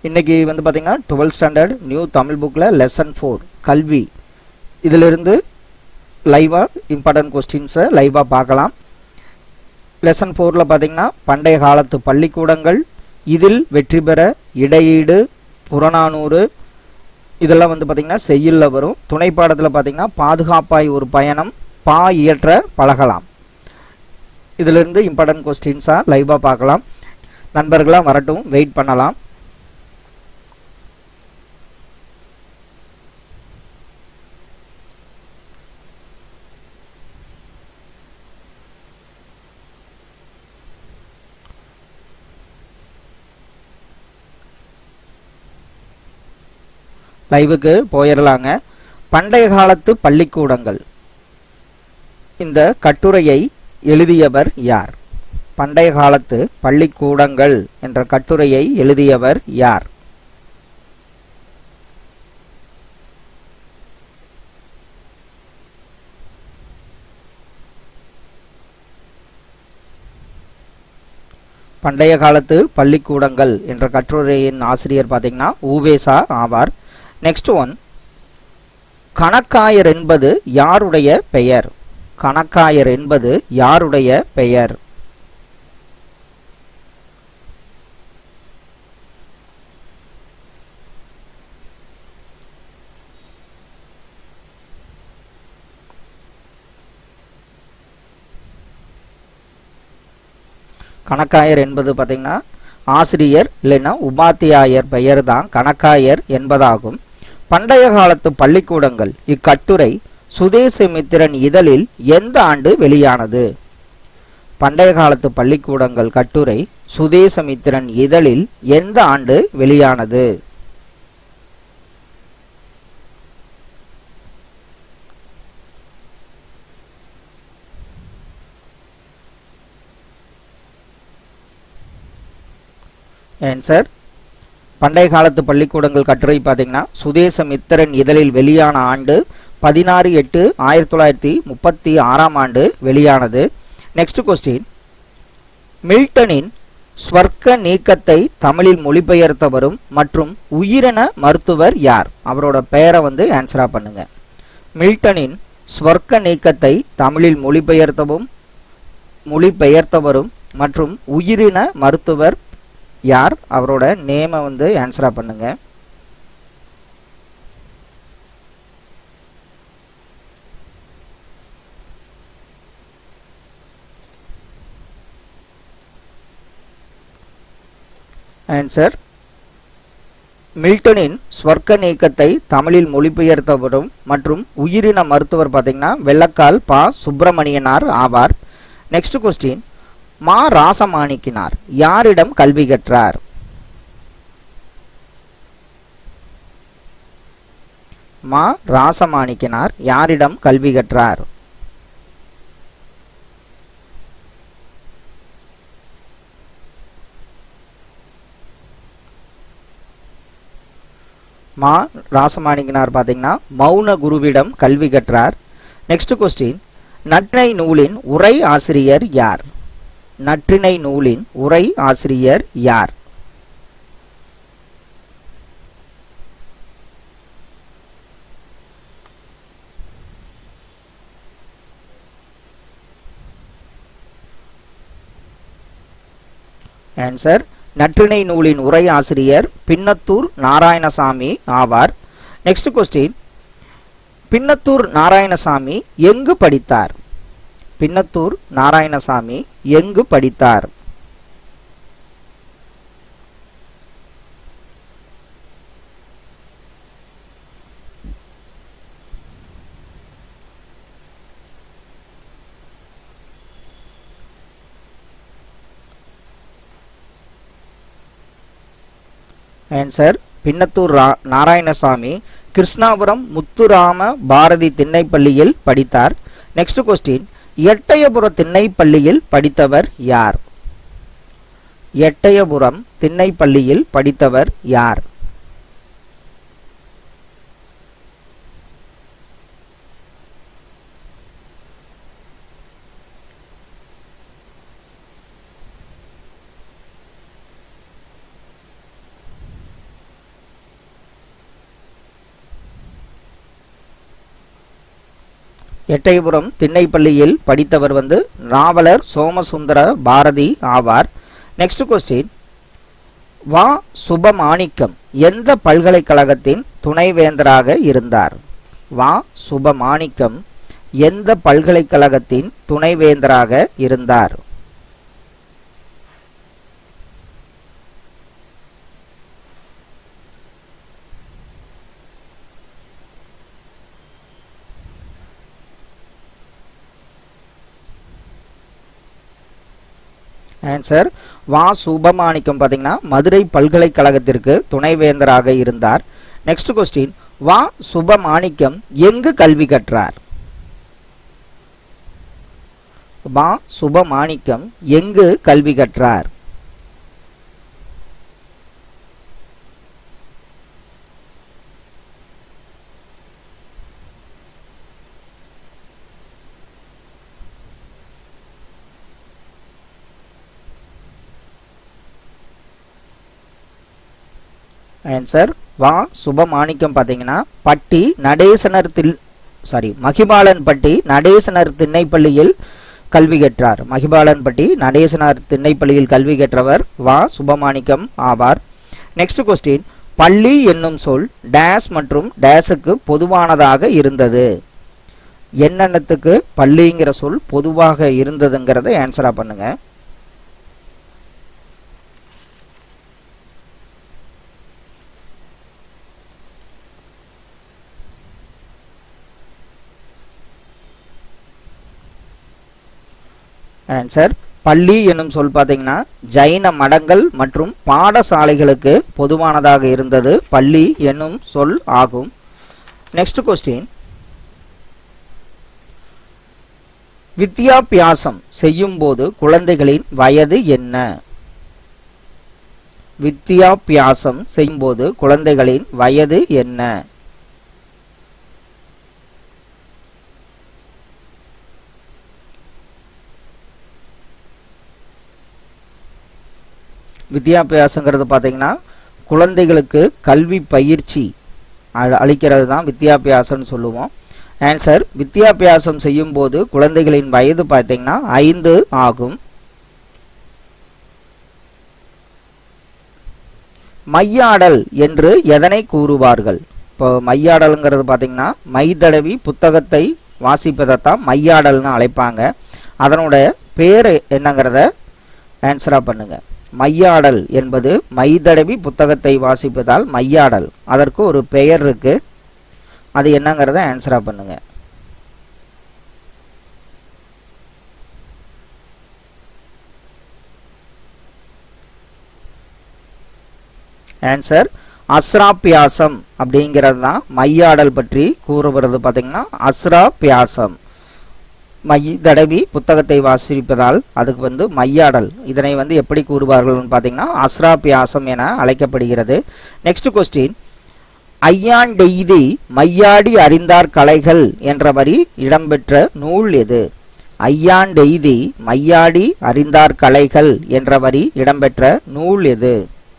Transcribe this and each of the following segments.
இன்னைக்கு வந்து பார்த்தீங்கன்னா டுவெல்த் ஸ்டாண்டர்ட் நியூ தமிழ் புக்கில் லெசன் ஃபோர் கல்வி இதிலிருந்து லைவாக இம்பார்ட்டன்ட் கொஸ்டின்ஸை லைவாக பார்க்கலாம் லெசன் ஃபோரில் பார்த்தீங்கன்னா பண்டைய காலத்து பள்ளிக்கூடங்கள் இதில் வெற்றி பெற இடையீடு புறநானூறு இதெல்லாம் வந்து பார்த்தீங்கன்னா செய்யுளில் வரும் துணை பாடத்தில் பார்த்தீங்கன்னா பாதுகாப்பாய் ஒரு பயணம் பா இயற்ற பழகலாம் இதிலிருந்து இம்பார்ட்டன்ட் கொஸ்டின்ஸாக லைவாக பார்க்கலாம் நண்பர்களாக வரட்டும் வெயிட் பண்ணலாம் லைவுக்கு போயிடலாங்க பண்டைய காலத்து பள்ளிக்கூடங்கள் இந்த கட்டுரையை எழுதியவர் யார் பண்டைய காலத்து பள்ளிக்கூடங்கள் என்ற கட்டுரையை எழுதியவர் யார் பண்டைய காலத்து பள்ளிக்கூடங்கள் என்ற கட்டுரையின் ஆசிரியர் பார்த்தீங்கன்னா ஊவேசா ஆவார் நெக்ஸ்ட் ஒன் கணக்காயர் என்பது யாருடைய பெயர் கணக்காயர் என்பது யாருடைய பெயர் கணக்காயர் என்பது பார்த்தீங்கன்னா ஆசிரியர் இல்லைன்னா உபாத்தியாயர் பெயர் தான் கணக்காயர் என்பதாகும் பண்டைய காலத்து பள்ளிக்கூடங்கள் இக்கட்டுரை சுதேசமித்திரன் இதழில் எந்த ஆண்டு வெளியானது பண்டைய காலத்து பள்ளிக்கூடங்கள் கட்டுரை சுதேசமித்திரன் இதழில் எந்த ஆண்டு வெளியானது ஆன்சர் பண்டைய காலத்து பள்ளிக்கூடங்கள் கட்டுரை பார்த்தீங்கன்னா சுதேசமித்திரன் இதழில் வெளியான ஆண்டு பதினாறு எட்டு ஆயிரத்தி தொள்ளாயிரத்தி முப்பத்தி ஆறாம் ஆண்டு வெளியானது நெக்ஸ்ட் கொஸ்டின் மில்டனின் ஸ்வர்க்க நீக்கத்தை தமிழில் மொழிபெயர்த்தவரும் மற்றும் உயிரின மருத்துவர் யார் அவரோட பெயரை வந்து ஆன்சரா பண்ணுங்க மில்டனின் ஸ்வர்க்க நீக்கத்தை தமிழில் மொழிபெயர்த்தவும் மொழிபெயர்த்தவரும் மற்றும் உயிரின மருத்துவர் யார் அவரோட நேமை வந்து ஆன்சரா பண்ணுங்க ஆன்சர் மில்டனின் ஸ்வர்க்க நீக்கத்தை தமிழில் மொழிபெயர்த்தவரும் மற்றும் உயிரின மருத்துவர் பார்த்தீங்கன்னா வெள்ளக்கால் பா சுப்பிரமணியனார் ஆவார் நெக்ஸ்ட் கொஸ்டின் மா ராசமாணிக்கினார் யாரிடம் கல்வி கற்றார் மா ராசமாணிக்கினார் யாரிடம் கல்வி கற்றார் மா ராசமாணிக்கினார் பார்த்தீங்கன்னா மௌன குருவிடம் கல்வி கற்றார் நெக்ஸ்ட் கொஸ்டின் நற்றினை நூலின் உரை ஆசிரியர் யார் நற்றினை நூலின் உரை ஆசிரியர் யார் ஆன்சர் நற்றினை நூலின் உரை ஆசிரியர் பின்னத்தூர் நாராயணசாமி ஆவார் நெக்ஸ்ட் கொஸ்டின் பின்னத்தூர் நாராயணசாமி எங்கு படித்தார் பின்னத்தூர் நாராயணசாமி எங்கு படித்தார் ஆன்சர் பின்னத்தூர் நாராயணசாமி கிருஷ்ணாபுரம் முத்துராம பாரதி திண்ணைப்பள்ளியில் படித்தார் நெக்ஸ்ட் கொஸ்டின் எட்டயபுர திண்ணைப்பள்ளியில் படித்தவர் யார் எட்டயபுரம் திண்ணைப்பள்ளியில் படித்தவர் யார் எட்டயபுரம் திண்ணைப்பள்ளியில் படித்தவர் வந்து நாவலர் சோமசுந்தர பாரதி ஆவார் நெக்ஸ்ட் கொஸ்டின் வா சுபமாணிக்கம் எந்த பல்கலைக்கழகத்தின் துணைவேந்தராக இருந்தார் வா சுபமாணிக்கம் எந்த பல்கலைக்கழகத்தின் துணைவேந்தராக இருந்தார் ஆன்சர் வா சுபமாணிக்கம் பார்த்தீங்கன்னா மதுரை பல்கலைக்கழகத்திற்கு துணைவேந்தராக இருந்தார் நெக்ஸ்ட் கொஸ்டின் வா சுபமாணிக்கம் எங்கு கல்வி கற்றார் வா சுபமாணிக்கம் எங்கு கல்வி கற்றார் ஆன்சர் வா சுபமாணிக்கம் பார்த்தீங்கன்னா பட்டி நடேசனர் தில் சாரி மகிபாலன் பட்டி நடேசனர் திண்ணைப்பள்ளியில் கல்வி கற்றார் மகிபாலன் பட்டி நடேசனர் திண்ணைப்பள்ளியில் கல்வி கற்றவர் வா சுபமாணிக்கம் ஆவார் நெக்ஸ்ட் கொஸ்டின் பள்ளி என்னும் சொல் டேஸ் மற்றும் டேஸுக்கு பொதுவானதாக இருந்தது என்னென்னத்துக்கு பள்ளிங்கிற சொல் பொதுவாக இருந்ததுங்கிறத ஆன்சரா பண்ணுங்க ஆன்சர் பள்ளி என்னும் சொல் பார்த்தீங்கன்னா ஜைன மடங்கள் மற்றும் பாடசாலைகளுக்கு பொதுவானதாக இருந்தது பள்ளி என்னும் சொல் ஆகும் நெக்ஸ்ட் கொஸ்டின் வித்யாபியாசம் செய்யும் போது குழந்தைகளின் வயது என்ன வித்யாபியாசம் செய்யும் போது குழந்தைகளின் வயது என்ன வித்யாபியாசங்கிறது பார்த்தீங்கன்னா குழந்தைகளுக்கு கல்வி பயிற்சி அ- அளிக்கிறது தான் வித்யாபியாசம்னு சொல்லுவோம் ஆன்சர் வித்யாபியாசம் செய்யும் போது குழந்தைகளின் வயது பார்த்தீங்கன்னா ஐந்து ஆகும் மையாடல் என்று எதனை கூறுவார்கள் இப்போ மையாடல்ங்கிறது பார்த்தீங்கன்னா மை தடவி புத்தகத்தை வாசிப்பதைத்தான் மையாடல்னு அழைப்பாங்க அதனுடைய பேர் என்னங்கிறத ஆன்சரா பண்ணுங்க மையாடல் என்பது மை தடவி புத்தகத்தை வாசிப்பதால் மையாடல் அதற்கு ஒரு பெயர் இருக்கு அது என்னங்கிறத ஆன்சரா பண்ணுங்க ஆன்சர் அஸ்ராபியாசம் அப்படிங்கிறது தான் மையாடல் பற்றி கூறுகிறது பார்த்தீங்கன்னா அஸ்ராபியாசம் மை தடவி புத்தகத்தை வாசிப்பதால் அதுக்கு வந்து மையாடல் இதனை வந்து எப்படி கூறுவார்கள்னு பார்த்தீங்கன்னா அஸ்ராபியாசம் என அழைக்கப்படுகிறது நெக்ஸ்ட் கொஸ்டின் ஐயாண்டெய்தி மையாடி அறிந்தார் கலைகள் என்ற வரி இடம்பெற்ற நூல் எது ஐயாண்டெய்தி மையாடி அறிந்தார் கலைகள் என்ற வரி இடம்பெற்ற நூல் எது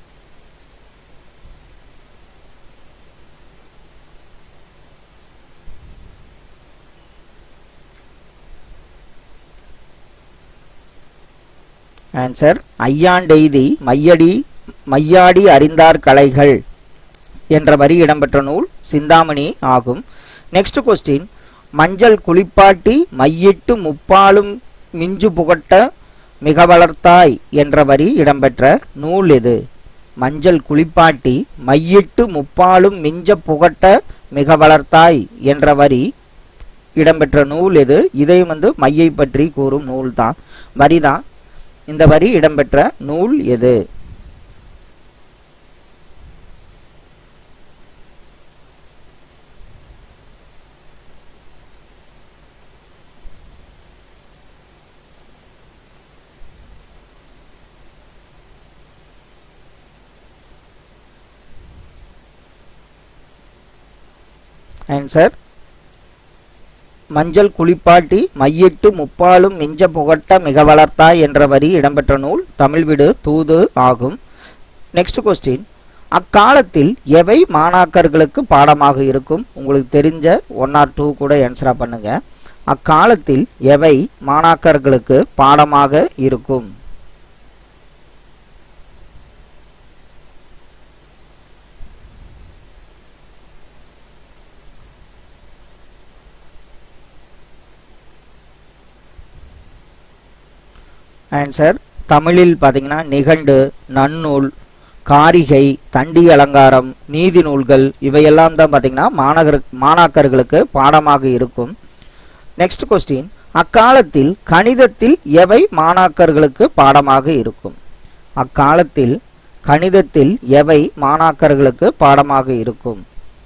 ஆன்சர் ஐயாண்டெய்தி மையடி மையாடி அறிந்தார் கலைகள் என்ற வரி இடம்பெற்ற நூல் சிந்தாமணி ஆகும் நெக்ஸ்ட் கொஸ்டின் மஞ்சள் குளிப்பாட்டி மையிட்டு முப்பாலும் மிஞ்சு புகட்ட மிக வளர்த்தாய் என்ற வரி இடம்பெற்ற நூல் எது மஞ்சள் குளிப்பாட்டி மையிட்டு முப்பாலும் மிஞ்ச புகட்ட மிக வளர்த்தாய் என்ற வரி இடம்பெற்ற நூல் எது இதை வந்து மையை பற்றி கூறும் நூல் தான் வரிதான் இந்த வரி இடம்பெற்ற நூல் எது ஆன்சர் மஞ்சள் குளிப்பாட்டி மையிட்டு முப்பாலும் மிஞ்ச புகட்ட மிக வளர்த்தாய் என்ற வரி இடம்பெற்ற நூல் தமிழ் விடு தூது ஆகும் நெக்ஸ்ட் கொஸ்டின் அக்காலத்தில் எவை மாணாக்கர்களுக்கு பாடமாக இருக்கும் உங்களுக்கு தெரிஞ்ச ஒன் ஆர் டூ கூட ஆன்சரா பண்ணுங்க அக்காலத்தில் எவை மாணாக்கர்களுக்கு பாடமாக இருக்கும் ஆன்சர் தமிழில் பார்த்தீங்கன்னா நிகண்டு நன்னூல் காரிகை தண்டி அலங்காரம் நீதி நூல்கள் இவையெல்லாம் தான் பார்த்தீங்கன்னா மாணவர் மாணாக்கர்களுக்கு பாடமாக இருக்கும் நெக்ஸ்ட் கொஸ்டின் அக்காலத்தில் கணிதத்தில் எவை மாணாக்கர்களுக்கு பாடமாக இருக்கும் அக்காலத்தில் கணிதத்தில் எவை மாணாக்கர்களுக்கு பாடமாக இருக்கும்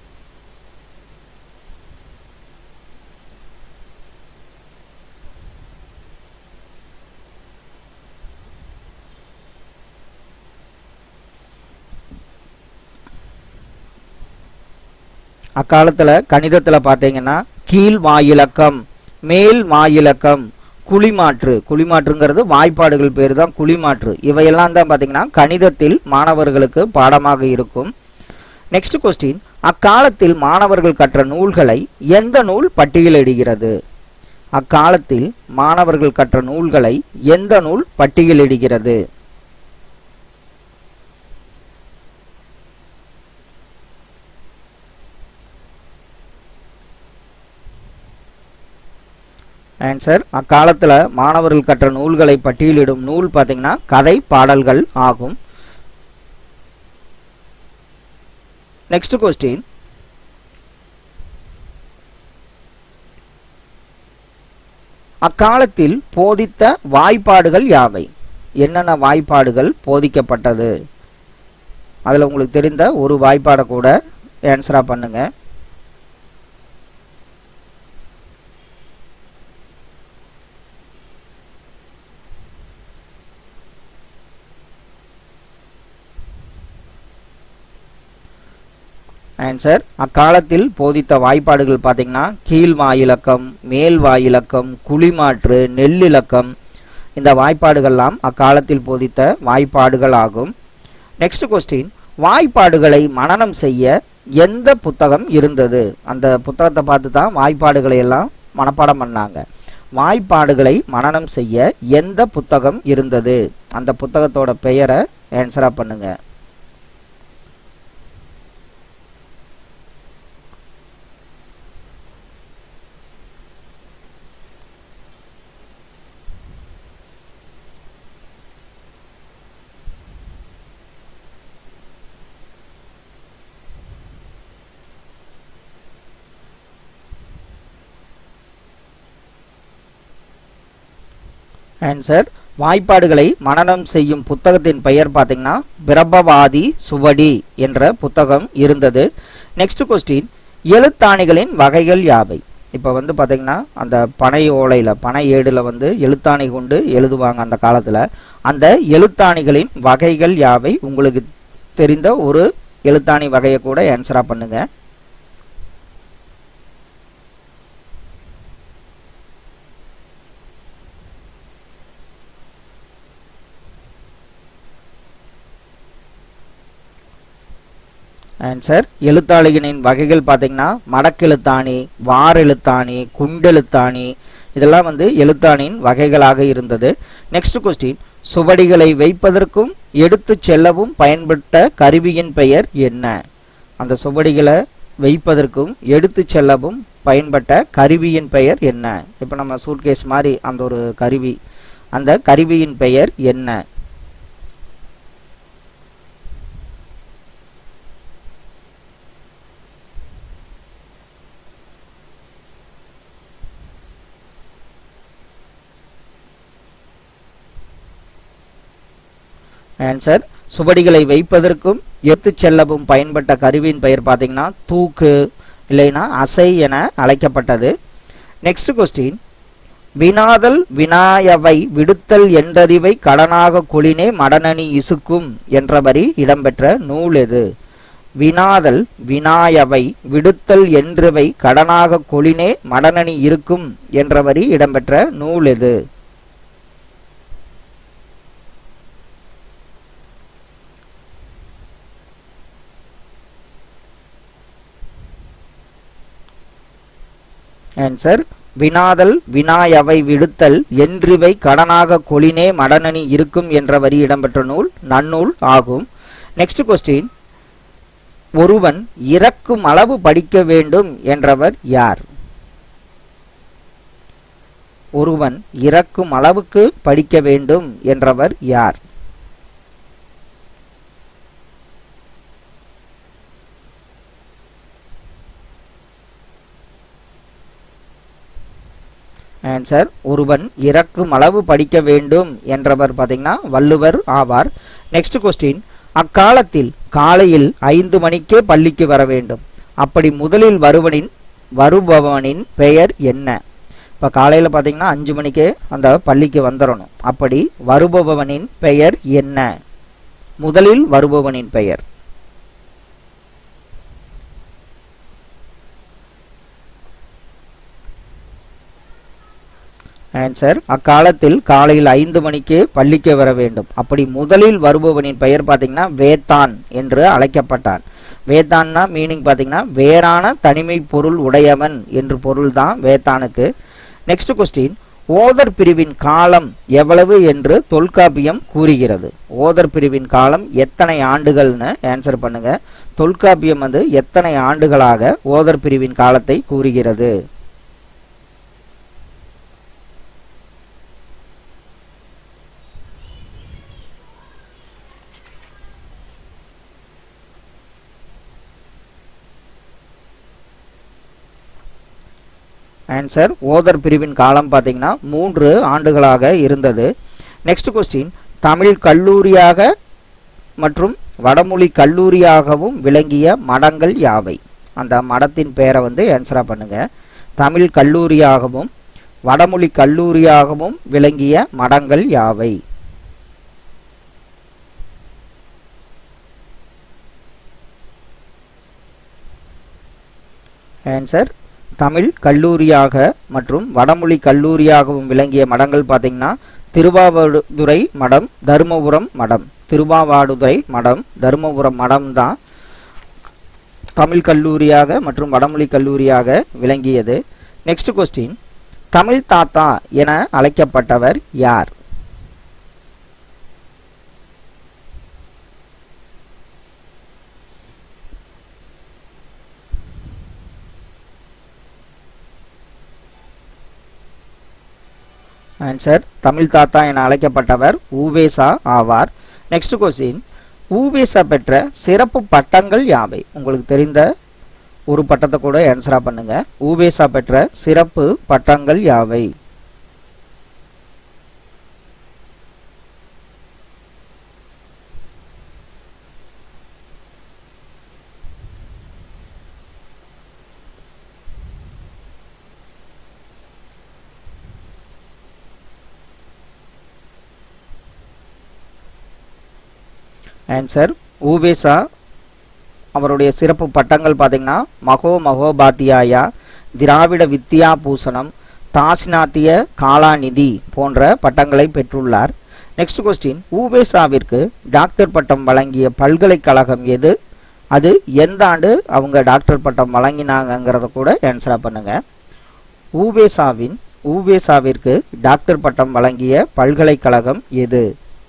அக்காலத்துல கணிதத்துல பாத்தீங்கன்னா கீழ் வாயிலக்கம் மேல் வாயிலக்கம் குழிமாற்று குழிமாற்றுங்கிறது வாய்ப்பாடுகள் பேர் தான் குழிமாற்று இவையெல்லாம் தான் பாத்தீங்கன்னா கணிதத்தில் மாணவர்களுக்கு பாடமாக இருக்கும் நெக்ஸ்ட் கொஸ்டின் அக்காலத்தில் மாணவர்கள் கற்ற நூல்களை எந்த நூல் பட்டியலிடுகிறது அக்காலத்தில் மாணவர்கள் கற்ற நூல்களை எந்த நூல் பட்டியலிடுகிறது ஆன்சர் அக்காலத்துல மாணவர்கள் கற்ற நூல்களை பட்டியலிடும் நூல் பாத்தீங்கன்னா கதை பாடல்கள் ஆகும் நெக்ஸ்ட் கொஸ்டின் அக்காலத்தில் போதித்த வாய்ப்பாடுகள் யாவை என்னென்ன வாய்ப்பாடுகள் போதிக்கப்பட்டது அதுல உங்களுக்கு தெரிந்த ஒரு வாய்ப்பாடை கூட ஆன்சரா பண்ணுங்க ஆன்சர் அக்காலத்தில் போதித்த வாய்ப்பாடுகள் பார்த்தீங்கன்னா கீழ் வாயிலக்கம் மேல் வாயிலக்கம் குழிமாற்று நெல்லிலக்கம் இந்த வாய்ப்பாடுகள்லாம் அக்காலத்தில் போதித்த வாய்ப்பாடுகள் ஆகும் நெக்ஸ்ட் கொஸ்டின் வாய்ப்பாடுகளை மனனம் செய்ய எந்த புத்தகம் இருந்தது அந்த புத்தகத்தை பார்த்து தான் வாய்ப்பாடுகளை எல்லாம் மனப்பாடம் பண்ணாங்க வாய்ப்பாடுகளை மனனம் செய்ய எந்த புத்தகம் இருந்தது அந்த புத்தகத்தோட பெயரை ஆன்சரா பண்ணுங்க ஆன்சர் வாய்ப்பாடுகளை மனனம் செய்யும் புத்தகத்தின் பெயர் பார்த்தீங்கன்னா பிரபவாதி சுவடி என்ற புத்தகம் இருந்தது நெக்ஸ்ட் கொஸ்டின் எழுத்தாணிகளின் வகைகள் யாவை இப்போ வந்து பார்த்தீங்கன்னா அந்த பனை ஓலையில் பனை ஏடுல வந்து எழுத்தாணி கொண்டு எழுதுவாங்க அந்த காலத்தில் அந்த எழுத்தாணிகளின் வகைகள் யாவை உங்களுக்கு தெரிந்த ஒரு எழுத்தாணி வகையை கூட ஆன்சரா பண்ணுங்க ஆன்சர் எழுத்தாளிகளின் வகைகள் பார்த்தீங்கன்னா மடக்கெழுத்தாணி வாரெழுத்தாணி குண்டெழுத்தாணி இதெல்லாம் வந்து எழுத்தாணியின் வகைகளாக இருந்தது நெக்ஸ்ட் கொஸ்டின் சுவடிகளை வைப்பதற்கும் எடுத்துச் செல்லவும் பயன்பட்ட கருவியின் பெயர் என்ன அந்த சுவடிகளை வைப்பதற்கும் எடுத்துச் செல்லவும் பயன்பட்ட கருவியின் பெயர் என்ன இப்போ நம்ம சூட்கேஸ் மாதிரி அந்த ஒரு கருவி அந்த கருவியின் பெயர் என்ன ஆன்சர் சுவடிகளை வைப்பதற்கும் எடுத்துச் செல்லவும் பயன்பட்ட கருவியின் பெயர் பார்த்தீங்கன்னா தூக்கு இல்லைன்னா அசை என அழைக்கப்பட்டது நெக்ஸ்ட் கொஸ்டின் வினாதல் வினாயவை விடுத்தல் என்றறிவை கடனாக கொளினே மடனணி இசுக்கும் என்ற வரி இடம்பெற்ற நூல் எது வினாதல் வினாயவை விடுத்தல் என்றவை கடனாக கொளினே மடனணி இருக்கும் என்ற வரி இடம்பெற்ற நூல் எது ஆன்சர் வினாதல் வினாயவை விடுத்தல் என்றிவை கடனாக கொளினே மடனணி இருக்கும் என்ற வரி இடம்பெற்ற நூல் நன்னூல் ஆகும் நெக்ஸ்ட் கொஸ்டின் ஒருவன் இறக்கும் அளவு படிக்க வேண்டும் என்றவர் யார் ஒருவன் இறக்கும் அளவுக்கு படிக்க வேண்டும் என்றவர் யார் ஆன்சர் ஒருவன் இறக்கும் அளவு படிக்க வேண்டும் என்றவர் பார்த்தீங்கன்னா வள்ளுவர் ஆவார் நெக்ஸ்ட் கொஸ்டின் அக்காலத்தில் காலையில் ஐந்து மணிக்கே பள்ளிக்கு வர வேண்டும் அப்படி முதலில் வருவனின் வருபவனின் பெயர் என்ன இப்போ காலையில் பார்த்தீங்கன்னா அஞ்சு மணிக்கே அந்த பள்ளிக்கு வந்துடணும் அப்படி வருபவனின் பெயர் என்ன முதலில் வருபவனின் பெயர் ஆன்சர் அக்காலத்தில் காலையில் ஐந்து மணிக்கு பள்ளிக்கு வர வேண்டும் அப்படி முதலில் வருபவனின் பெயர் பார்த்தீங்கன்னா வேத்தான் என்று அழைக்கப்பட்டான் வேத்தான்னா மீனிங் பார்த்தீங்கன்னா வேறான தனிமை பொருள் உடையவன் என்று பொருள் தான் வேத்தானுக்கு நெக்ஸ்ட் கொஸ்டின் ஓதர் பிரிவின் காலம் எவ்வளவு என்று தொல்காப்பியம் கூறுகிறது ஓதர் பிரிவின் காலம் எத்தனை ஆண்டுகள்னு ஆன்சர் பண்ணுங்க தொல்காப்பியம் வந்து எத்தனை ஆண்டுகளாக ஓதர் பிரிவின் காலத்தை கூறுகிறது ஆன்சர் ஓதர் பிரிவின் காலம் பார்த்தீங்கன்னா மூன்று ஆண்டுகளாக இருந்தது நெக்ஸ்ட் கொஸ்டின் தமிழ் கல்லூரியாக மற்றும் வடமொழி கல்லூரியாகவும் விளங்கிய மடங்கள் யாவை அந்த மடத்தின் பெயரை வந்து ஆன்சரா பண்ணுங்க தமிழ் கல்லூரியாகவும் வடமொழி கல்லூரியாகவும் விளங்கிய மடங்கள் யாவை ஆன்சர் தமிழ் கல்லூரியாக மற்றும் வடமொழி கல்லூரியாகவும் விளங்கிய மடங்கள் பார்த்தீங்கன்னா திருவாவடுதுறை மடம் தருமபுரம் மடம் திருவாவாடுதுறை மடம் தருமபுரம் மடம் தான் தமிழ் கல்லூரியாக மற்றும் வடமொழி கல்லூரியாக விளங்கியது நெக்ஸ்ட் கொஸ்டின் தமிழ் தாத்தா என அழைக்கப்பட்டவர் யார் ஆன்சர் தமிழ் தாத்தா என அழைக்கப்பட்டவர் ஊவேசா ஆவார் நெக்ஸ்ட் கொஸ்டின் ஊவேசா பெற்ற சிறப்பு பட்டங்கள் யாவை உங்களுக்கு தெரிந்த ஒரு பட்டத்தை கூட ஆன்சரா பண்ணுங்க ஊவேசா பெற்ற சிறப்பு பட்டங்கள் யாவை ஆன்சர் ஊவேசா அவருடைய சிறப்பு பட்டங்கள் பார்த்தீங்கன்னா மகோ மகோபாத்தியாயா திராவிட வித்யா பூசணம் தாசினாத்திய காலாநிதி போன்ற பட்டங்களை பெற்றுள்ளார் நெக்ஸ்ட் கொஸ்டின் ஊவேசாவிற்கு டாக்டர் பட்டம் வழங்கிய பல்கலைக்கழகம் எது அது எந்த ஆண்டு அவங்க டாக்டர் பட்டம் வழங்கினாங்கங்கிறத கூட ஆன்சரா பண்ணுங்க ஊவேசாவின் ஊவேசாவிற்கு டாக்டர் பட்டம் வழங்கிய பல்கலைக்கழகம் எது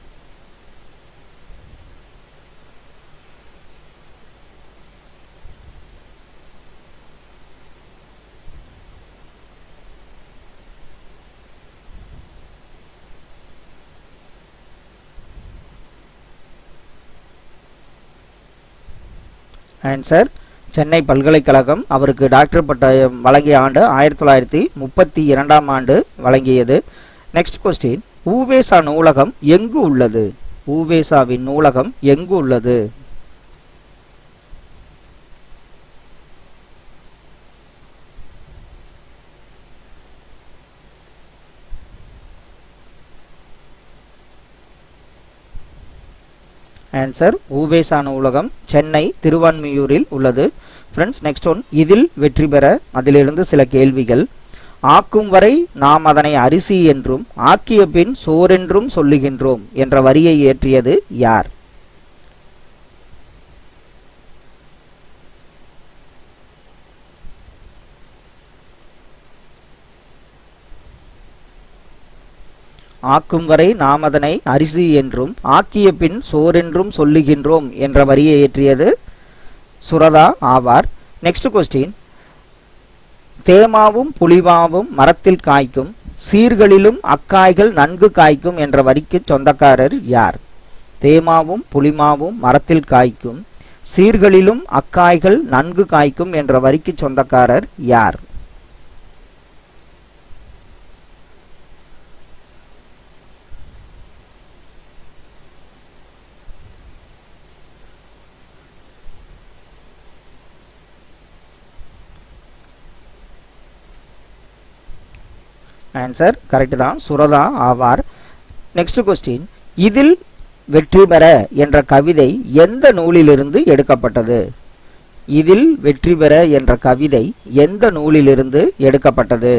ஆன்சர் சென்னை பல்கலைக்கழகம் அவருக்கு டாக்டர் பட்டம் வழங்கிய ஆண்டு ஆயிரத்தி தொள்ளாயிரத்தி முப்பத்தி இரண்டாம் ஆண்டு வழங்கியது நெக்ஸ்ட் கொஸ்டின் ஊவேசா நூலகம் எங்கு உள்ளது ஊவேசாவின் நூலகம் எங்கு உள்ளது ஆன்சர் ஊவேசா நூலகம் சென்னை திருவான்மியூரில் உள்ளது ஃப்ரெண்ட்ஸ் நெக்ஸ்ட் ஒன் இதில் வெற்றி பெற அதிலிருந்து சில கேள்விகள் ஆக்கும் வரை நாம் அதனை அரிசி என்றும் ஆக்கிய பின் சோறென்றும் சொல்லுகின்றோம் என்ற வரியை இயற்றியது யார் ஆக்கும் வரை நாம் அதனை அரிசி என்றும் ஆக்கிய பின் சோறென்றும் சொல்லுகின்றோம் என்ற வரியை இயற்றியது சுரதா ஆவார் நெக்ஸ்ட் கொஸ்டின் தேமாவும் புலிமாவும் மரத்தில் காய்க்கும் சீர்களிலும் அக்காய்கள் நன்கு காய்க்கும் என்ற வரிக்கு சொந்தக்காரர் யார் தேமாவும் புலிமாவும் மரத்தில் காய்க்கும் சீர்களிலும் அக்காய்கள் நன்கு காய்க்கும் என்ற வரிக்கு சொந்தக்காரர் யார் ஆன்சர் கரெக்ட் தான் சுரதா ஆவார் நெக்ஸ்ட் கொஸ்டின் இதில் வெற்றி பெற என்ற கவிதை எந்த நூலிலிருந்து எடுக்கப்பட்டது இதில் வெற்றி பெற என்ற கவிதை எந்த நூலிலிருந்து எடுக்கப்பட்டது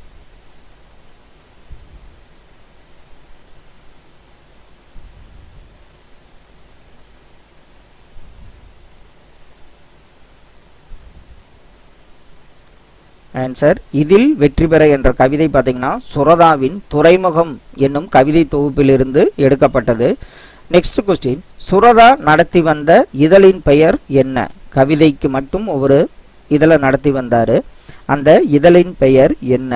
ஆன்சர் இதில் வெற்றி பெற என்ற கவிதை பார்த்தீங்கன்னா சுரதாவின் துறைமுகம் என்னும் கவிதை தொகுப்பிலிருந்து எடுக்கப்பட்டது நெக்ஸ்ட் கொஸ்டின் சுரதா நடத்தி வந்த இதழின் பெயர் என்ன கவிதைக்கு மட்டும் ஒரு இதழை நடத்தி வந்தாரு அந்த இதழின் பெயர் என்ன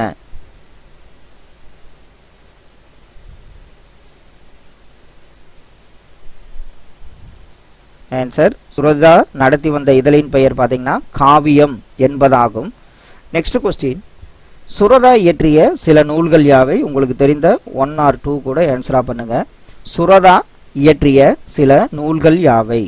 ஆன்சர் சுரதா நடத்தி வந்த இதழின் பெயர் பார்த்தீங்கன்னா காவியம் என்பதாகும் நெக்ஸ்ட் கொஸ்டின் சுரதா இயற்றிய சில நூல்கள் யாவை உங்களுக்கு தெரிந்த ஒன் ஆர் டூ கூட ஆன்சரா பண்ணுங்க சுரதா இயற்றிய சில நூல்கள் யாவை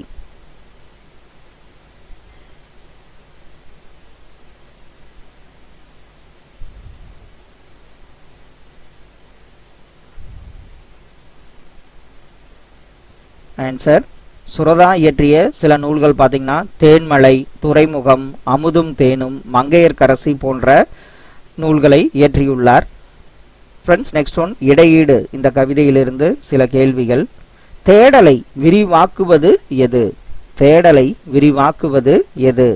ஆன்சர் சுரதா இயற்றிய சில நூல்கள் பார்த்தீங்கன்னா தேன்மலை துறைமுகம் அமுதும் தேனும் மங்கையர்க்கரசி போன்ற நூல்களை இயற்றியுள்ளார் ஃப்ரெண்ட்ஸ் நெக்ஸ்ட் ஒன் இடையீடு இந்த கவிதையிலிருந்து சில கேள்விகள் தேடலை விரிவாக்குவது எது தேடலை விரிவாக்குவது எது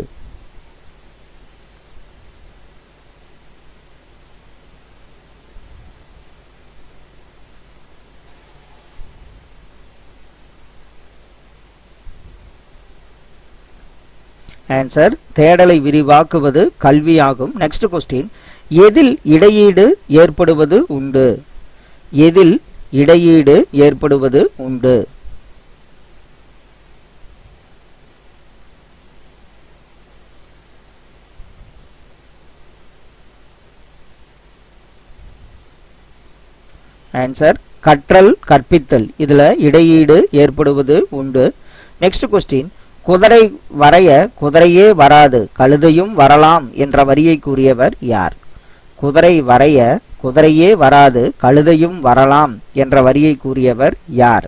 ஆன்சர் தேடலை விரிவாக்குவது கல்வியாகும் நெக்ஸ்ட் கொஸ்டின் எதில் இடையீடு ஏற்படுவது உண்டு எதில் இடையீடு ஏற்படுவது உண்டு ஆன்சர் கற்றல் கற்பித்தல் இதுல இடையீடு ஏற்படுவது உண்டு நெக்ஸ்ட் கொஸ்டின் குதிரை வரைய குதிரையே வராது கழுதையும் வரலாம் என்ற வரியை கூறியவர் யார் குதிரை வரைய குதிரையே வராது கழுதையும் வரலாம் என்ற வரியை கூறியவர் யார்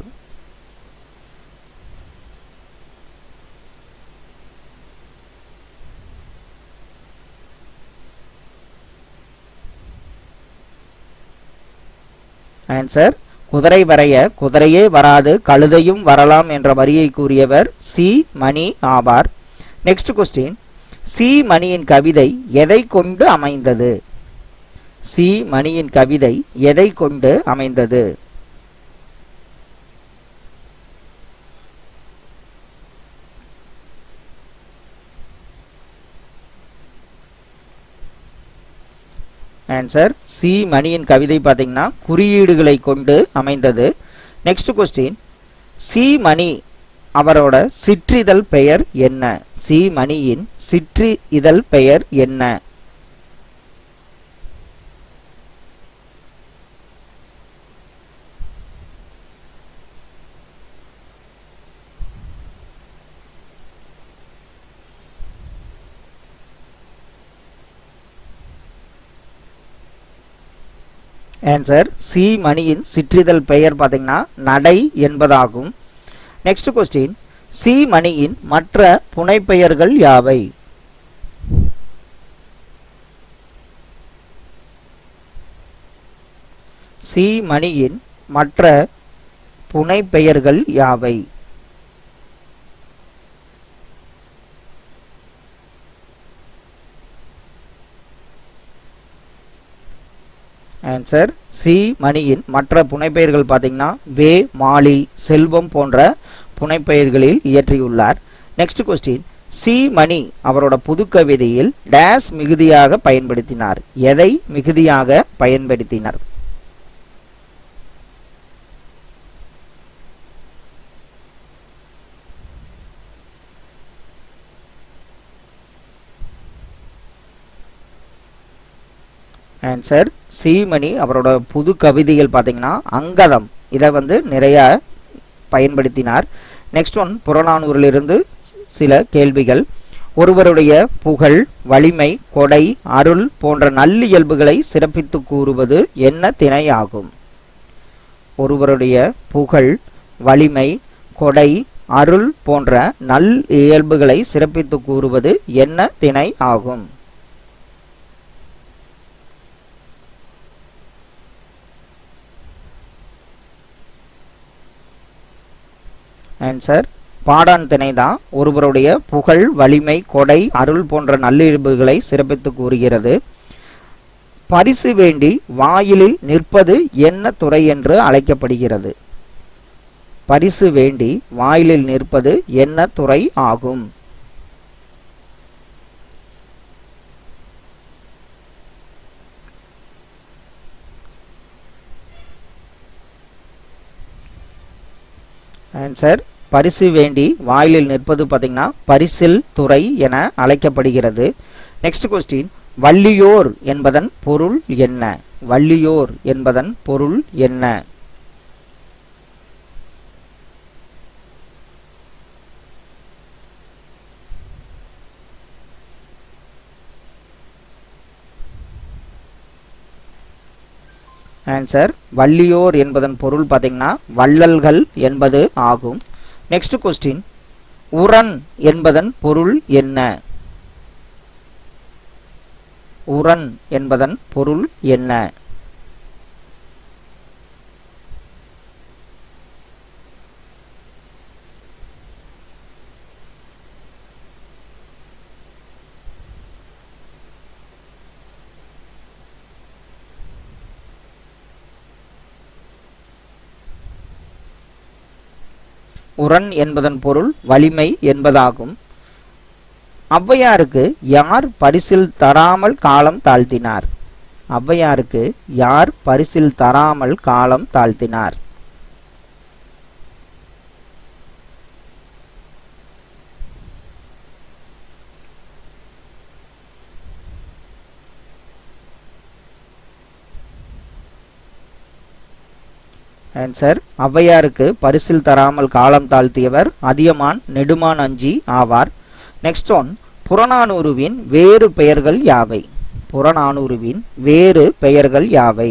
ஆன்சர் குதிரை வரைய குதிரையே வராது கழுதையும் வரலாம் என்ற வரியை கூறியவர் சி மணி ஆவார் நெக்ஸ்ட் கொஸ்டின் சி மணியின் கவிதை எதை கொண்டு அமைந்தது சி மணியின் கவிதை எதை கொண்டு அமைந்தது ஆன்சர் சி மணியின் கவிதை பார்த்தீங்கன்னா குறியீடுகளை கொண்டு அமைந்தது நெக்ஸ்ட் கொஸ்டின் சி மணி அவரோட சிற்றிதழ் பெயர் என்ன சி மணியின் சிற்றி இதழ் பெயர் என்ன ஆன்சர் சி மணியின் சிற்றிதழ் பெயர் பார்த்தீங்கன்னா நடை என்பதாகும் நெக்ஸ்ட் கொஸ்டின் சி மணியின் மற்ற புனைப்பெயர்கள் யாவை சி மணியின் மற்ற புனைப்பெயர்கள் யாவை ஆன்சர் சி மணியின் மற்ற புனைப்பெயர்கள் பார்த்தீங்கன்னா வே மாலி செல்வம் போன்ற புனைப்பெயர்களில் இயற்றியுள்ளார் நெக்ஸ்ட் கொஸ்டின் சி மணி அவரோட புதுக்கவிதையில் டேஸ் மிகுதியாக பயன்படுத்தினார் எதை மிகுதியாக பயன்படுத்தினார் ஆன்சர் சி மணி அவரோட புது கவிதைகள் பார்த்தீங்கன்னா அங்கதம் இதை வந்து நிறைய பயன்படுத்தினார் நெக்ஸ்ட் ஒன் புறநானூரிலிருந்து சில கேள்விகள் ஒருவருடைய புகழ் வலிமை கொடை அருள் போன்ற நல்லியல்புகளை சிறப்பித்து கூறுவது என்ன திணை ஆகும் ஒருவருடைய புகழ் வலிமை கொடை அருள் போன்ற நல் இயல்புகளை சிறப்பித்து கூறுவது என்ன திணை ஆகும் ஆன்சர் பாடான் திணை தான் ஒருவருடைய புகழ் வலிமை கொடை அருள் போன்ற நல்லியல்புகளை சிறப்பித்து கூறுகிறது பரிசு வேண்டி வாயிலில் நிற்பது என்ன துறை என்று அழைக்கப்படுகிறது பரிசு வேண்டி வாயிலில் நிற்பது என்ன துறை ஆகும் ஆன்சர் பரிசு வேண்டி வாயிலில் நிற்பது பார்த்தீங்கன்னா பரிசில் துறை என அழைக்கப்படுகிறது நெக்ஸ்ட் கொஸ்டின் வள்ளியோர் என்பதன் பொருள் என்ன வள்ளியோர் என்பதன் பொருள் என்ன ஆன்சர் வள்ளியோர் என்பதன் பொருள் பார்த்தீங்கன்னா வள்ளல்கள் என்பது ஆகும் நெக்ஸ்ட் கொஸ்டின் உரன் என்பதன் பொருள் என்ன உரன் என்பதன் பொருள் என்ன உரன் என்பதன் பொருள் வலிமை என்பதாகும் ஔவையாருக்கு யார் பரிசில் தராமல் காலம் தாழ்த்தினார் ஔவையாருக்கு யார் பரிசில் தராமல் காலம் தாழ்த்தினார் ஆன்சர் ஔவையாருக்கு பரிசில் தராமல் காலம் தாழ்த்தியவர் அதியமான் நெடுமான் அஞ்சி ஆவார் நெக்ஸ்ட் ஒன் புறநானூறுவின் வேறு பெயர்கள் யாவை புறநானூறுவின் வேறு பெயர்கள் யாவை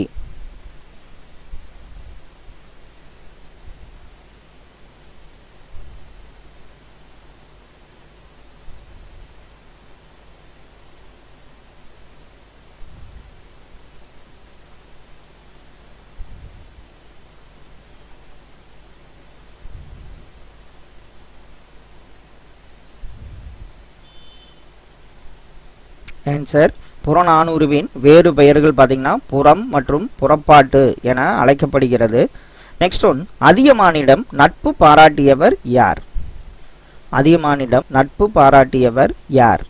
ஆன்சர் புறநானூறுவின் வேறு பெயர்கள் பார்த்தீங்கன்னா புறம் மற்றும் புறப்பாட்டு என அழைக்கப்படுகிறது நெக்ஸ்ட் ஒன் அதியமானிடம் நட்பு பாராட்டியவர் யார் அதியமானிடம் நட்பு பாராட்டியவர் யார்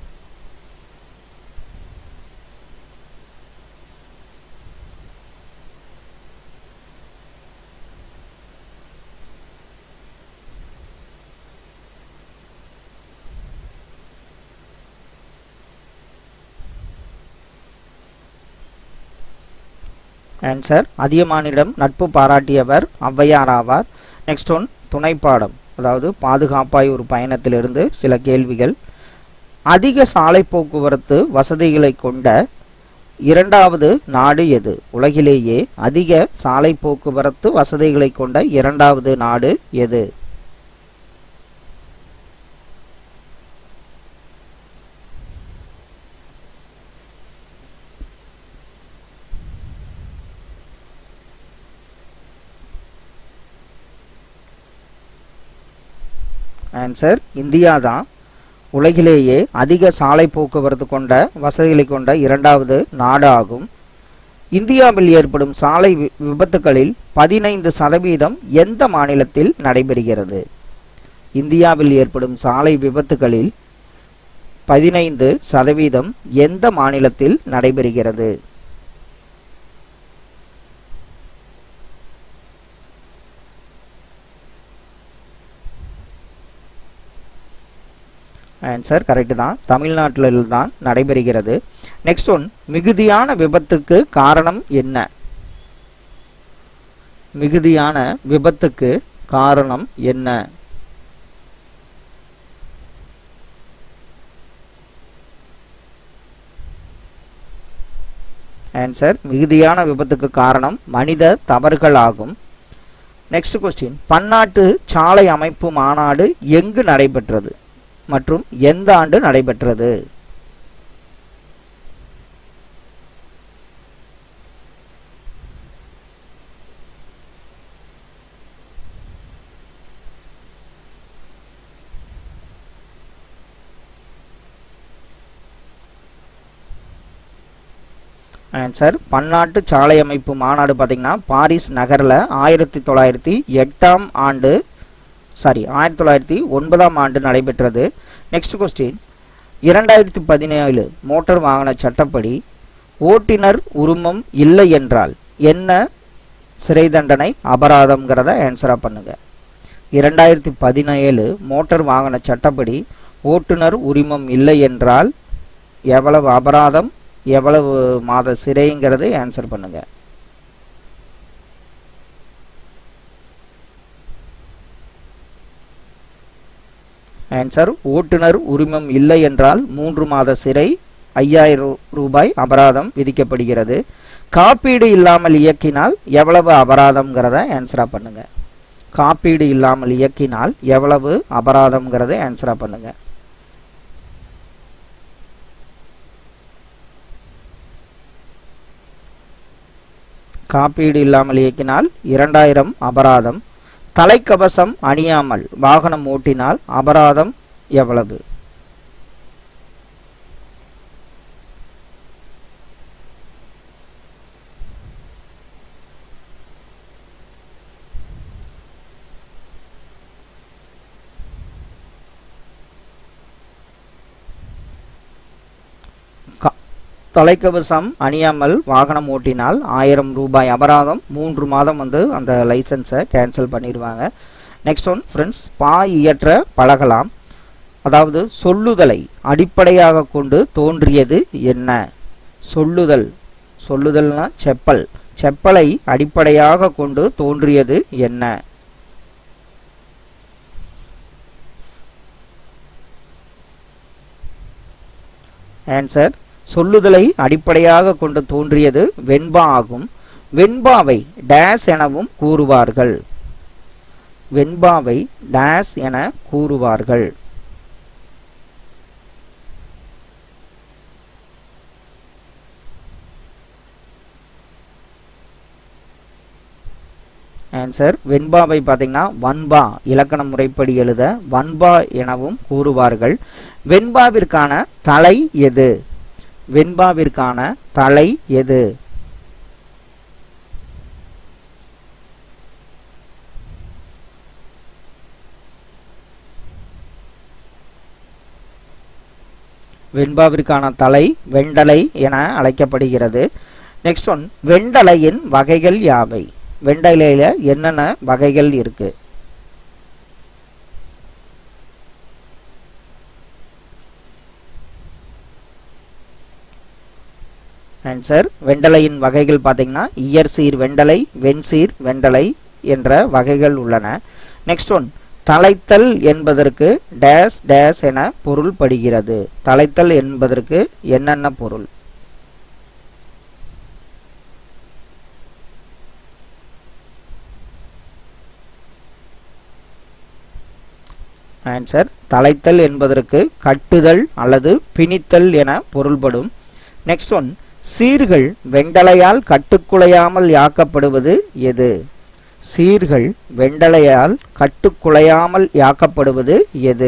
ஆன்சர் அதியமானிடம் நட்பு பாராட்டியவர் ஔவையார் ஆவார் நெக்ஸ்ட் ஒன் துணைப்பாடம் அதாவது பாதுகாப்பாய் ஒரு பயணத்திலிருந்து சில கேள்விகள் அதிக சாலை போக்குவரத்து வசதிகளை கொண்ட இரண்டாவது நாடு எது உலகிலேயே அதிக சாலை போக்குவரத்து வசதிகளை கொண்ட இரண்டாவது நாடு எது ஆன்சர் இந்தியா தான் உலகிலேயே அதிக சாலை போக்குவரத்து கொண்ட வசதிகளை கொண்ட இரண்டாவது நாடு ஆகும் இந்தியாவில் ஏற்படும் சாலை வி- விபத்துகளில் பதினைந்து சதவீதம் எந்த மாநிலத்தில் நடைபெறுகிறது இந்தியாவில் ஏற்படும் சாலை விபத்துகளில் பதினைந்து சதவீதம் எந்த மாநிலத்தில் நடைபெறுகிறது ஆன்சர் கரெக்ட் தான் தமிழ்நாட்டில் தான் நடைபெறுகிறது நெக்ஸ்ட் ஒன் மிகுதியான விபத்துக்கு காரணம் என்ன மிகுதியான விபத்துக்கு காரணம் என்ன ஆன்சர் மிகுதியான விபத்துக்கு காரணம் மனித தவறுகள் ஆகும் நெக்ஸ்ட் கொஸ்டின் பன்னாட்டு சாலை அமைப்பு மாநாடு எங்கு நடைபெற்றது மற்றும் எந்த ஆண்டு நடைபெற்றது ஆன்சர் பன்னாட்டு சாலை அமைப்பு மாநாடு பார்த்தீங்கன்னா பாரிஸ் நகரில் ஆயிரத்தி தொள்ளாயிரத்தி எட்டாம் ஆண்டு சாரி ஆயிரத்தி தொள்ளாயிரத்தி ஒன்பதாம் ஆண்டு நடைபெற்றது நெக்ஸ்ட் கொஸ்டின் இரண்டாயிரத்தி பதினேழு மோட்டார் வாகன சட்டப்படி ஓட்டுநர் உரிமம் இல்லை என்றால் என்ன சிறை தண்டனை அபராதம்ங்கிறத ஆன்சரா பண்ணுங்க இரண்டாயிரத்தி பதினேழு மோட்டார் வாகன சட்டப்படி ஓட்டுநர் உரிமம் இல்லை என்றால் எவ்வளவு அபராதம் எவ்வளவு மாத சிறைங்கிறது ஆன்சர் பண்ணுங்க ஆன்சர் ஓட்டுநர் உரிமம் இல்லை என்றால் மூன்று மாத சிறை ஐயாயிரம் ரூபாய் அபராதம் விதிக்கப்படுகிறது காப்பீடு இல்லாமல் இயக்கினால் எவ்வளவு அபராதம்ங்கிறத ஆன்சரா பண்ணுங்க காப்பீடு இல்லாமல் இயக்கினால் எவ்வளவு அபராதம்ங்கிறத ஆன்சரா பண்ணுங்க காப்பீடு இல்லாமல் இயக்கினால் இரண்டாயிரம் அபராதம் தலைக்கவசம் அணியாமல் வாகனம் ஓட்டினால் அபராதம் எவ்வளவு க- தலைக்கவசம் அணியாமல் வாகனம் ஓட்டினால் ஆயிரம் ரூபாய் அபராதம் மூன்று மாதம் வந்து அந்த லைசன்ஸை கேன்சல் பண்ணிடுவாங்க நெக்ஸ்ட் ஒன் ஃப்ரெண்ட்ஸ் பா இயற்ற பழகலாம் அதாவது சொல்லுதலை அடிப்படையாக கொண்டு தோன்றியது என்ன சொல்லுதல் சொல்லுதல்னா செப்பல் செப்பலை அடிப்படையாக கொண்டு தோன்றியது என்ன ஆன்சர் சொல்லுதலை அடிப்படையாக கொண்டு தோன்றியது வெண்பா ஆகும் வெண்பாவை டேஸ் எனவும் கூறுவார்கள் வெண்பாவை டேஸ் என கூறுவார்கள் ஆன்சர் வெண்பாவை பார்த்தீங்கன்னா வன்பா இலக்கண முறைப்படி எழுத வன்பா எனவும் கூறுவார்கள் வெண்பாவிற்கான தலை எது வெண்பாவிற்கான தலை எது வெண்பாவிற்கான தலை வெண்டலை என அழைக்கப்படுகிறது நெக்ஸ்ட் ஒன் வெண்டலையின் வகைகள் யாவை வெண்டலையில என்னென்ன வகைகள் இருக்கு ஆன்சர் வெண்டலையின் வகைகள் பார்த்தீங்கன்னா இயற்சீர் வெண்டலை வெண்சீர் வெண்டலை என்ற வகைகள் உள்ளன நெக்ஸ்ட் ஒன் தலைத்தல் என்பதற்கு டேஸ் டேஸ் என பொருள் படுகிறது தலைத்தல் என்பதற்கு என்னென்ன பொருள் ஆன்சர் தலைத்தல் என்பதற்கு கட்டுதல் அல்லது பிணித்தல் என பொருள்படும் நெக்ஸ்ட் ஒன் சீர்கள் வெண்டலையால் கட்டுக்குலையாமல் யாக்கப்படுவது எது சீர்கள் வெண்டலையால் கட்டுக்குலையாமல் யாக்கப்படுவது எது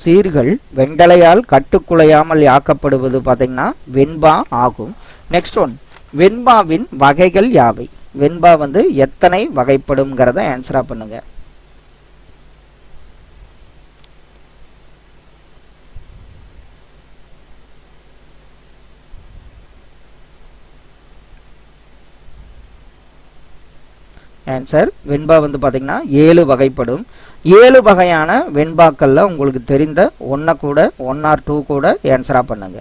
சீர்கள் வெண்டலையால் கட்டுக்குலையாமல் ஆக்கப்படுவது பார்த்தீங்கன்னா வெண்பா ஆகும் நெக்ஸ்ட் ஒன் வெண்பாவின் வகைகள் யாவை வெண்பா வந்து எத்தனை வகைப்படும்ங்கிறத ஆன்சரா பண்ணுங்க ஆன்சர் வெண்பா வந்து பார்த்தீங்கன்னா ஏழு வகைப்படும் ஏழு வகையான வெண்பாக்கள்ல உங்களுக்கு தெரிந்த ஒன்றை கூட ஒன் ஆர் டூ கூட ஆன்சரா பண்ணுங்க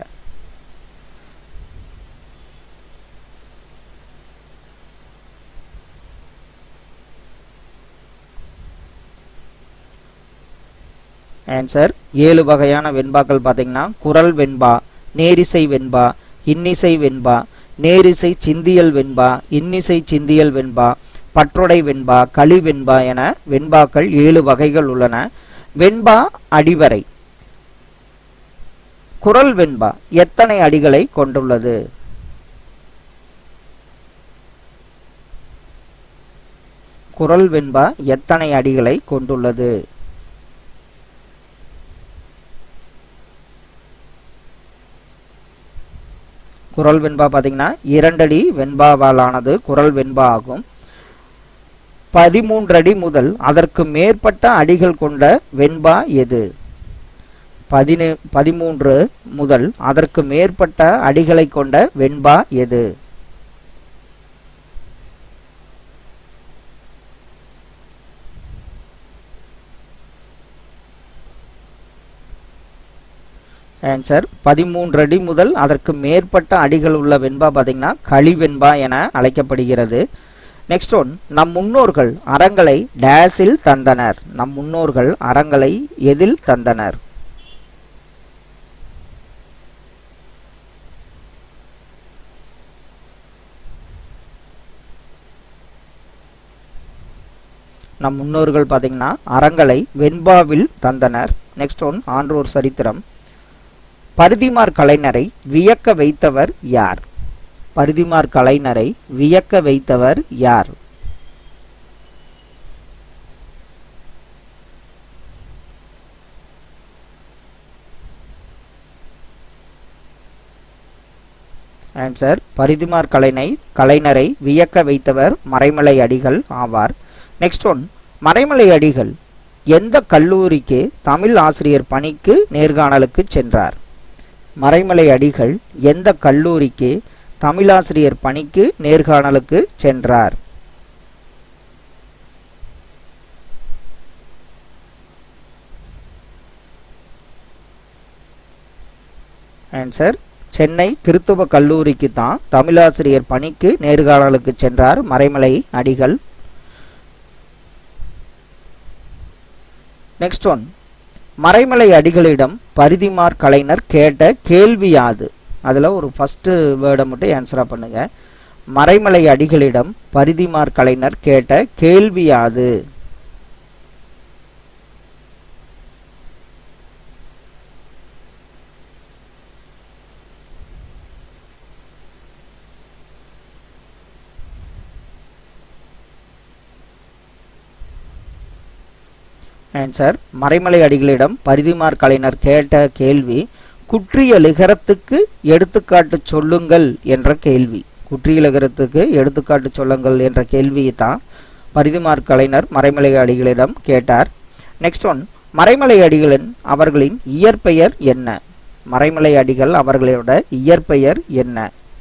ஆன்சர் ஏழு வகையான வெண்பாக்கள் பார்த்தீங்கன்னா குரல் வெண்பா நேரிசை வெண்பா இன்னிசை வெண்பா நேரிசை சிந்தியல் வெண்பா இன்னிசை சிந்தியல் வெண்பா பற்றொடை வெண்பா களி வெண்பா என வெண்பாக்கள் ஏழு வகைகள் உள்ளன வெண்பா அடிவரை குரல் வெண்பா எத்தனை அடிகளை கொண்டுள்ளது குரல் வெண்பா எத்தனை அடிகளை கொண்டுள்ளது குரல் வெண்பா பார்த்தீங்கன்னா இரண்டடி வெண்பாவாலானது குரல் வெண்பா ஆகும் பதிமூன்றடி முதல் அதற்கு மேற்பட்ட அடிகள் கொண்ட வெண்பா எது பதினு பதிமூன்று முதல் அதற்கு மேற்பட்ட அடிகளை கொண்ட வெண்பா எது ஆன்சர் பதிமூன்று அடி முதல் அதற்கு மேற்பட்ட அடிகள் உள்ள வெண்பா பார்த்தீங்கன்னா களி வெண்பா என அழைக்கப்படுகிறது நெக்ஸ்ட் ஒன் நம் முன்னோர்கள் அறங்களை டேஸில் தந்தனர் நம் முன்னோர்கள் அறங்களை எதில் தந்தனர் நம் முன்னோர்கள் பார்த்தீங்கன்னா அறங்களை வெண்பாவில் தந்தனர் நெக்ஸ்ட் ஒன் ஆன்றோர் சரித்திரம் பருதிமார் கலைஞரை வியக்க வைத்தவர் யார் பருதிமார் கலைஞரை வியக்க வைத்தவர் யார் ஆன்சர் பரிதிமார் கலைஞரை கலைஞரை வியக்க வைத்தவர் மறைமலை அடிகள் ஆவார் நெக்ஸ்ட் ஒன் மறைமலை அடிகள் எந்த கல்லூரிக்கு தமிழ் ஆசிரியர் பணிக்கு நேர்காணலுக்கு சென்றார் மறைமலை அடிகள் எந்த கல்லூரிக்கு தமிழாசிரியர் பணிக்கு நேர்காணலுக்கு சென்றார் ஆன்சர் சென்னை கிறித்துவ கல்லூரிக்கு தான் தமிழாசிரியர் பணிக்கு நேர்காணலுக்கு சென்றார் மறைமலை அடிகள் நெக்ஸ்ட் ஒன் மறைமலை அடிகளிடம் பரிதிமார் கலைஞர் கேட்ட கேள்வி யாது அதில் ஒரு ஃபஸ்ட்டு வேர்டை மட்டும் ஆன்சராக பண்ணுங்க மறைமலை அடிகளிடம் பரிதிமார் கலைஞர் கேட்ட கேள்வி யாது ஆன்சர் மறைமலை அடிகளிடம் பரிதிமார் கலைஞர் கேட்ட கேள்வி குற்றிய லிகரத்துக்கு எடுத்துக்காட்டு சொல்லுங்கள் என்ற கேள்வி குற்றிய லிகரத்துக்கு எடுத்துக்காட்டு சொல்லுங்கள் என்ற கேள்வியை தான் பரிதிமார் கலைஞர் மறைமலை அடிகளிடம் கேட்டார் நெக்ஸ்ட் ஒன் மறைமலை அடிகளின் அவர்களின் இயற்பெயர் என்ன மறைமலை அடிகள் அவர்களோட இயற்பெயர் என்ன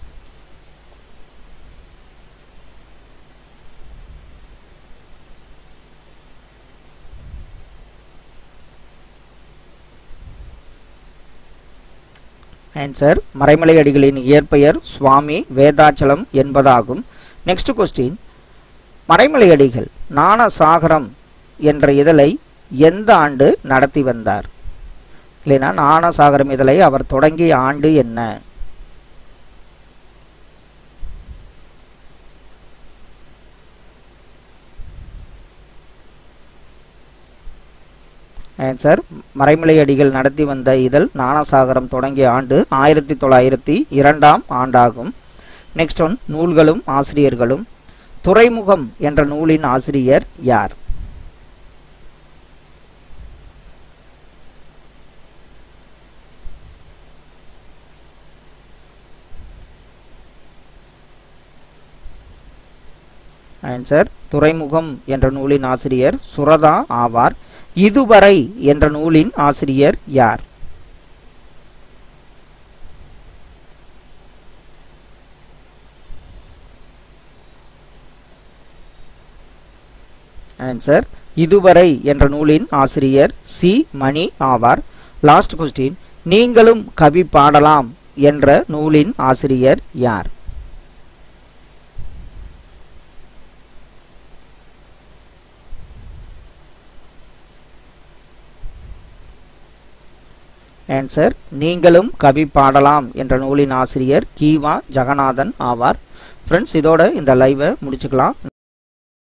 ஆன்சர் மறைமலை அடிகளின் இயற்பெயர் சுவாமி வேதாச்சலம் என்பதாகும் நெக்ஸ்ட் கொஸ்டின் மறைமலை அடிகள் ஞானசாகரம் என்ற இதழை எந்த ஆண்டு நடத்தி வந்தார் இல்லைனா ஞானசாகரம் இதழை அவர் தொடங்கிய ஆண்டு என்ன ஆன்சர் மறைமலை அடிகள் நடத்தி வந்த இதழ் ஞானசாகரம் தொடங்கிய ஆண்டு ஆயிரத்தி தொள்ளாயிரத்தி இரண்டாம் ஆண்டாகும் நெக்ஸ்ட் ஒன் நூல்களும் ஆசிரியர்களும் துறைமுகம் என்ற நூலின் ஆசிரியர் யார் ஆன்சர் துறைமுகம் என்ற நூலின் ஆசிரியர் சுரதா ஆவார் இதுவரை என்ற நூலின் ஆசிரியர் யார் ஆன்சர் இதுவரை என்ற நூலின் ஆசிரியர் சி மணி ஆவார் லாஸ்ட் கொஸ்டின் நீங்களும் கவி பாடலாம் என்ற நூலின் ஆசிரியர் யார் ஆன்சர் நீங்களும் கவி பாடலாம் என்ற நூலின் ஆசிரியர் கீவா ஜெகநாதன் ஆவார் ஃப்ரெண்ட்ஸ் இதோட இந்த லைவை முடிச்சுக்கலாம்